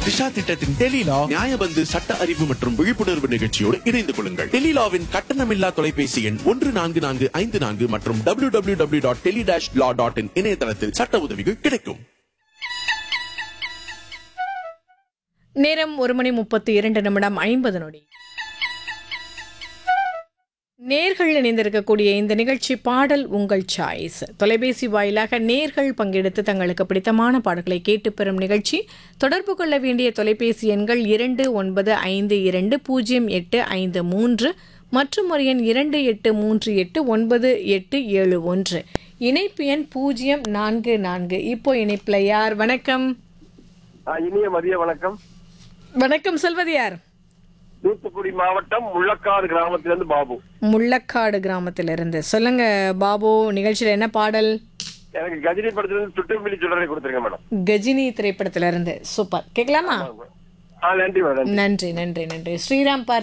திஷா திட்டத்தின் டெலிலா நியாயபந்து சட்ட அறிவு மற்றும் விழிப்புணர்வு நிகழ்ச்சியோடு இணைந்து கொள்ளுங்கள் டெலிலாவின் கட்டணமில்லா தொலைபேசி எண் ஒன்று நான்கு நான்கு ஐந்து நான்கு மற்றும் W W W dot tele dash law dot in இணையதளத்தில் சட்ட உதவிகள் கிடைக்கும் நேரம் ஒரு மணி முப்பத்தி இரண்டு நிமிடம் ஐம்பது நொடி நேர்கள் இணைந்திருக்கக்கூடிய இந்த நிகழ்ச்சி பாடல் உங்கள் சாய்ஸ் தொலைபேசி வாயிலாக நேர்கள் பங்கெடுத்து தங்களுக்கு பிடித்தமான பாடல்களை கேட்டு பெறும் நிகழ்ச்சி தொடர்பு கொள்ள வேண்டிய தொலைபேசி எண்கள் இரண்டு ஒன்பது ஐந்து இரண்டு பூஜ்ஜியம் எட்டு ஐந்து மூன்று மற்றும் ஒரு எண் இரண்டு எட்டு மூன்று எட்டு ஒன்பது எட்டு ஏழு ஒன்று இணைப்பு எண் பூஜ்ஜியம் நான்கு நான்கு இப்போ இணைப்பில் யார் வணக்கம் ஆ, இனிய மதிய வணக்கம் வணக்கம் சொல்வது யார் தூத்துக்குடி மாவட்டம் முள்ளக்காடு கிராமத்திலிருந்து பாபு முள்ளக்காடு கிராமத்திலிருந்து சொல்லுங்க பாபு நிகழ்ச்சியில் என்ன பாடல் எனக்கு கஜினி படத்திலிருந்து சுட்டுமில்லி சுடரை கொடுத்துருங்க மேடம் கஜினி திரைப்படத்திலிருந்து சூப்பர் கேட்கலாமா ஆ நன்றி மேடம் நன்றி நன்றி நன்றி ஸ்ரீராம் பார்த்து